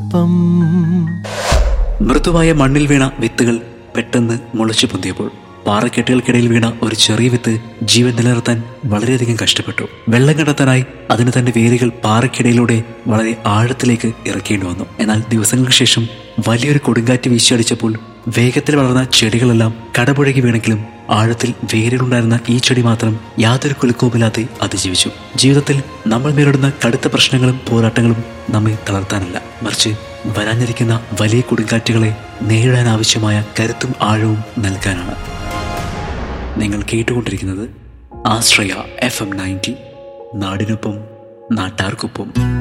പുഷ്പം മൃദുവായ മണ്ണിൽ വീണ വിത്തുകൾ പെട്ടെന്ന് മുളച്ചു പൊന്തിയപ്പോൾ പാറക്കെട്ടുകൾക്കിടയിൽ വീണ ഒരു ചെറിയ വിത്ത് ജീവൻ നിലനിർത്താൻ വളരെയധികം കഷ്ടപ്പെട്ടു വെള്ളം കണ്ടെത്താനായി അതിന് തന്റെ വേരുകൾ പാറയ്ക്കിടയിലൂടെ വളരെ ആഴത്തിലേക്ക് ഇറക്കേണ്ടി വന്നു എന്നാൽ ദിവസങ്ങൾക്ക് ശേഷം വലിയൊരു കൊടുങ്കാറ്റ് വീശിയടിച്ചപ്പോൾ വേഗത്തിൽ വളർന്ന ചെടികളെല്ലാം കടപുഴകി വീണെങ്കിലും ആഴത്തിൽ വേരുകളുണ്ടായിരുന്ന ഈ ചെടി മാത്രം യാതൊരു കുലുക്കവുമില്ലാതെ അതിജീവിച്ചു ജീവിതത്തിൽ നമ്മൾ നേരിടുന്ന കടുത്ത പ്രശ്നങ്ങളും പോരാട്ടങ്ങളും നമ്മെ തളർത്താനല്ല മറിച്ച് വരാനിരിക്കുന്ന വലിയ കൊടുങ്കാറ്റുകളെ നേരിടാൻ ആവശ്യമായ കരുത്തും ആഴവും നൽകാനാണ് നിങ്ങൾ കേട്ടുകൊണ്ടിരിക്കുന്നത് ആശ്രയ എഫ് എം നയൻറ്റി നാടിനൊപ്പം നാട്ടാർക്കൊപ്പം